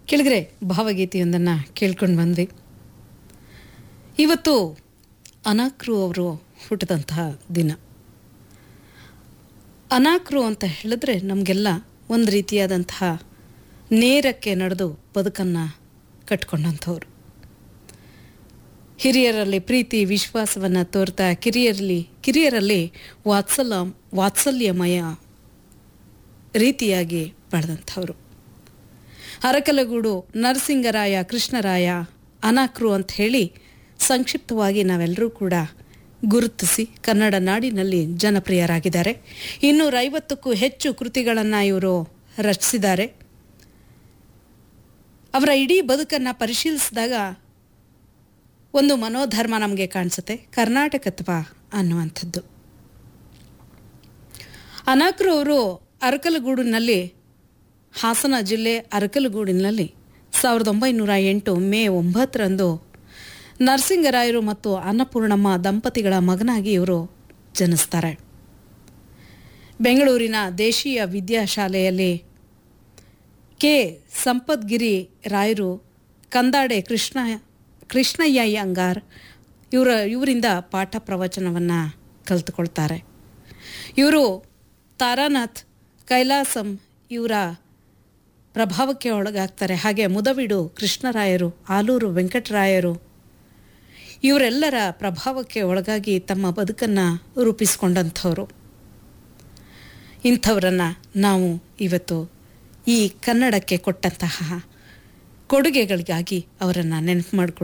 ಕೆಳಗರೆ ಭಾವಗೀತೆಯೊಂದನ್ನು ಕೇಳ್ಕೊಂಡು ಬಂದ್ವಿ ಇವತ್ತು ಅನಾಕ್ರು ಅವರು ಹುಟ್ಟಿದಂತಹ ದಿನ ಅನಾಕ್ರು ಅಂತ ಹೇಳಿದ್ರೆ ನಮಗೆಲ್ಲ ಒಂದು ರೀತಿಯಾದಂತಹ ನೇರಕ್ಕೆ ನಡೆದು ಬದುಕನ್ನು ಕಟ್ಕೊಂಡಂಥವ್ರು ಹಿರಿಯರಲ್ಲಿ ಪ್ರೀತಿ ವಿಶ್ವಾಸವನ್ನು ತೋರ್ತಾ ಕಿರಿಯರಲ್ಲಿ ಕಿರಿಯರಲ್ಲಿ ವಾತ್ಸಲ್ಯ ವಾತ್ಸಲ್ಯಮಯ ರೀತಿಯಾಗಿ ಬೆಳೆದಂಥವ್ರು ಅರಕಲಗೂಡು ನರಸಿಂಗರಾಯ ಕೃಷ್ಣರಾಯ ಅನಾಕ್ರು ಅಂತ ಹೇಳಿ ಸಂಕ್ಷಿಪ್ತವಾಗಿ ನಾವೆಲ್ಲರೂ ಕೂಡ ಗುರುತಿಸಿ ಕನ್ನಡ ನಾಡಿನಲ್ಲಿ ಜನಪ್ರಿಯರಾಗಿದ್ದಾರೆ ಇನ್ನೂರ ಐವತ್ತಕ್ಕೂ ಹೆಚ್ಚು ಕೃತಿಗಳನ್ನು ಇವರು ರಚಿಸಿದ್ದಾರೆ ಅವರ ಇಡೀ ಬದುಕನ್ನು ಪರಿಶೀಲಿಸಿದಾಗ ಒಂದು ಮನೋಧರ್ಮ ನಮಗೆ ಕಾಣಿಸುತ್ತೆ ಕರ್ನಾಟಕತ್ವ ಅನ್ನುವಂಥದ್ದು ಅನಾಕ್ರು ಅವರು ಅರಕಲಗೂಡಿನಲ್ಲಿ ಹಾಸನ ಜಿಲ್ಲೆ ಅರಕಲಗೂಡಿನಲ್ಲಿ ಸಾವಿರದ ಒಂಬೈನೂರ ಎಂಟು ಮೇ ಒಂಬತ್ತರಂದು ನರಸಿಂಗರಾಯರು ಮತ್ತು ಅನ್ನಪೂರ್ಣಮ್ಮ ದಂಪತಿಗಳ ಮಗನಾಗಿ ಇವರು ಜನಿಸ್ತಾರೆ ಬೆಂಗಳೂರಿನ ದೇಶೀಯ ವಿದ್ಯಾಶಾಲೆಯಲ್ಲಿ ಕೆ ಸಂಪದ್ಗಿರಿ ರಾಯರು ಕಂದಾಡೆ ಕೃಷ್ಣ ಕೃಷ್ಣಯ್ಯ ಅಯ್ಯಂಗಾರ್ ಇವರ ಇವರಿಂದ ಪಾಠ ಪ್ರವಚನವನ್ನು ಕಲಿತುಕೊಳ್ತಾರೆ ಇವರು ತಾರಾನಾಥ್ ಕೈಲಾಸಂ ಇವರ ಪ್ರಭಾವಕ್ಕೆ ಒಳಗಾಗ್ತಾರೆ ಹಾಗೆ ಮುದವಿಡು ಕೃಷ್ಣರಾಯರು ಆಲೂರು ವೆಂಕಟರಾಯರು ಇವರೆಲ್ಲರ ಪ್ರಭಾವಕ್ಕೆ ಒಳಗಾಗಿ ತಮ್ಮ ಬದುಕನ್ನು ರೂಪಿಸಿಕೊಂಡಂಥವ್ರು ಇಂಥವರನ್ನು ನಾವು ಇವತ್ತು ಈ ಕನ್ನಡಕ್ಕೆ ಕೊಟ್ಟಂತಹ ಕೊಡುಗೆಗಳಿಗಾಗಿ ಅವರನ್ನು ನೆನಪು ಮಾಡಿಕೊಳ್ತೀವಿ